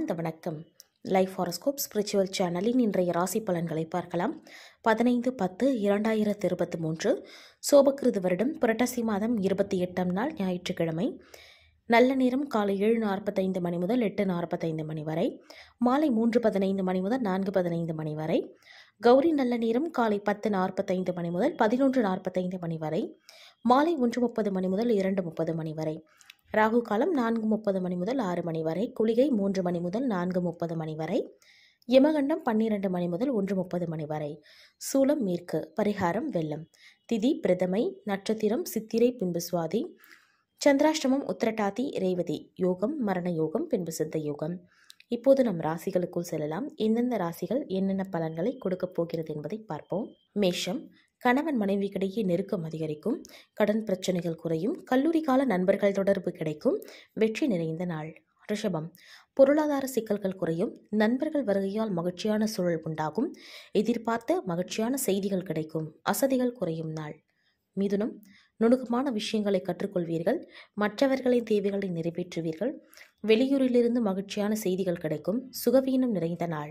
ஆனந்த வணக்கம் life horoscope spiritual சேனலின் இன்றைய ராசி பலன்களை பார்க்கலாம் பதினைந்து பத்து இரண்டாயிரத்து இருபத்தி மூன்று சோபக்கிருது வருடம் புரட்டாசி மாதம் இருபத்தி எட்டாம் நாள் ஞாயிற்றுக்கிழமை நல்ல நேரம் காலை ஏழு நாற்பத்தைந்து மணி முதல் எட்டு நாற்பத்தைந்து மணி வரை மாலை மூன்று பதினைந்து மணி முதல் நான்கு பதினைந்து மணி வரை கௌரி நல்ல நேரம் காலை பத்து நாற்பத்தைந்து மணி முதல் பதினொன்று நாற்பத்தைந்து மணி வரை மாலை ஒன்று முப்பது மணி முதல் இரண்டு முப்பது மணி வரை ராகு காலம் நான்கு முப்பது மணி முதல் ஆறு மணி வரை குளிகை மூன்று மணி முதல் நான்கு முப்பது மணி வரை யமகண்டம் பன்னிரண்டு மணி முதல் ஒன்று முப்பது மணி வரை சூலம் மேற்கு பரிகாரம் வெள்ளம் திதி பிரதமை நட்சத்திரம் சித்திரை பின்பு சுவாதி சந்திராஷ்டமம் உத்திரட்டாதி ரேவதி யோகம் மரண யோகம் பின்பு சித்த யோகம் இப்போது நம் ராசிகளுக்குள் செல்லலாம் எந்தெந்த ராசிகள் என்னென்ன பலன்களை கொடுக்கப் போகிறது என்பதை பார்ப்போம் மேஷம் கணவன் மனைவிக்கிடையே நெருக்கம் அதிகரிக்கும் கடன் பிரச்சனைகள் குறையும் கல்லூரி கால நண்பர்கள் தொடர்பு கிடைக்கும் வெற்றி நிறைந்த நாள் ரிஷபம் பொருளாதார சிக்கல்கள் குறையும் நண்பர்கள் வருகையால் மகிழ்ச்சியான சூழல் உண்டாகும் எதிர்பார்த்த மகிழ்ச்சியான செய்திகள் கிடைக்கும் அசதிகள் குறையும் நாள் மிதுனம் நுணுக்கமான விஷயங்களை கற்றுக்கொள்வீர்கள் மற்றவர்களின் தேவைகளை நிறைவேற்றுவீர்கள் வெளியூரிலிருந்து மகிழ்ச்சியான செய்திகள் கிடைக்கும் சுகவீனம் நிறைந்த நாள்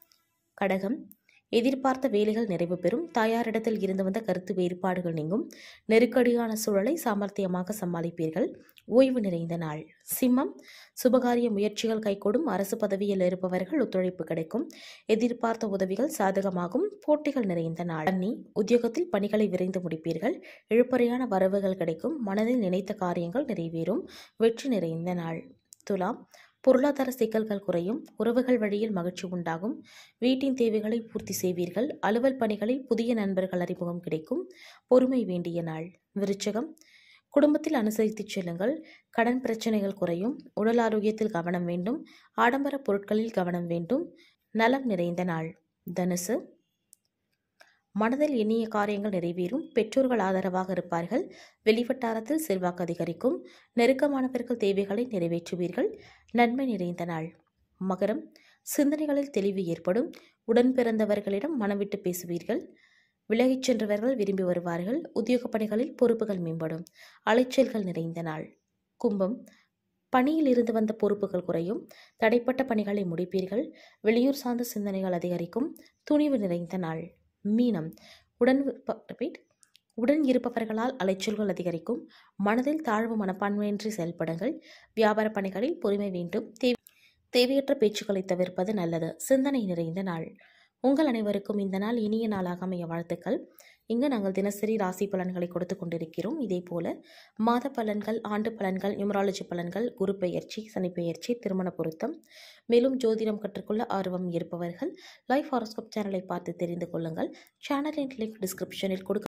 கடகம் எதிர்பார்த்த வேலைகள் நிறைவு பெறும் தாயாரிடத்தில் இருந்து வந்த கருத்து வேறுபாடுகள் நீங்கும் நெருக்கடியான சூழலை சாமர்த்தியமாக சமாளிப்பீர்கள் ஓய்வு நிறைந்த நாள் சிம்மம் சுபகாரிய முயற்சிகள் கைகூடும் அரசு பதவியில் இருப்பவர்கள் ஒத்துழைப்பு கிடைக்கும் எதிர்பார்த்த உதவிகள் சாதகமாகும் போட்டிகள் நிறைந்த நாள் அன்னி உத்தியோகத்தில் பணிகளை விரைந்து முடிப்பீர்கள் இழுப்பறையான வரவுகள் கிடைக்கும் மனதில் நினைத்த காரியங்கள் நிறைவேறும் வெற்றி நிறைந்த நாள் துலாம் பொருளாதார சிக்கல்கள் குறையும் உறவுகள் வழியில் மகிழ்ச்சி உண்டாகும் வீட்டின் தேவைகளை பூர்த்தி செய்வீர்கள் அலுவல் பணிகளில் புதிய நண்பர்கள் அறிமுகம் கிடைக்கும் பொறுமை வேண்டிய நாள் விருச்சகம் குடும்பத்தில் அனுசரித்துச் செல்லுங்கள் கடன் பிரச்சனைகள் குறையும் உடல் ஆரோக்கியத்தில் கவனம் வேண்டும் ஆடம்பர பொருட்களில் கவனம் வேண்டும் நலம் நிறைந்த நாள் தனுசு மனதில் எண்ணிய காரியங்கள் நிறைவேறும் பெற்றோர்கள் ஆதரவாக இருப்பார்கள் வெளிவட்டாரத்தில் செல்வாக்கு அதிகரிக்கும் நெருக்கமானவர்கள் தேவைகளை நிறைவேற்றுவீர்கள் நன்மை நிறைந்த நாள் மகரம் சிந்தனைகளில் தெளிவு ஏற்படும் உடன் பிறந்தவர்களிடம் மனம் விட்டு பேசுவீர்கள் விலகிச் சென்றவர்கள் விரும்பி வருவார்கள் உத்தியோக பணிகளில் பொறுப்புகள் மேம்படும் அலைச்சல்கள் நிறைந்த நாள் கும்பம் பணியில் இருந்து வந்த பொறுப்புகள் குறையும் தடைப்பட்ட பணிகளை முடிப்பீர்கள் வெளியூர் சார்ந்த சிந்தனைகள் அதிகரிக்கும் துணிவு நிறைந்த நாள் மீனம் உடன் ரிப்பீட் உடன் இருப்பவர்களால் அலைச்சல்கள் அதிகரிக்கும் மனதில் தாழ்வு மனப்பான்மையின்றி செயல்படுங்கள் வியாபார பணிகளில் பொறுமை வேண்டும் தேவை தேவையற்ற பேச்சுக்களை தவிர்ப்பது நல்லது சிந்தனை நிறைந்த நாள் உங்கள் அனைவருக்கும் இந்த நாள் இனிய நாளாக அமைய வாழ்த்துக்கள் இங்கு நாங்கள் தினசரி ராசி பலன்களை கொடுத்து கொண்டிருக்கிறோம் இதே போல மாத பலன்கள் ஆண்டு பலன்கள் நியூமராலஜி பலன்கள் குரு பெயர்ச்சி சனி பெயர்ச்சி திருமண பொருத்தம் மேலும் ஜோதிடம் கற்றுக்கொள்ள ஆர்வம் இருப்பவர்கள் லைஃப் ஹாரோஸ்கோப் சேனலை பார்த்து தெரிந்து கொள்ளுங்கள் சேனலின் லிங்க் டிஸ்கிரிப்ஷனில் கொடுக்க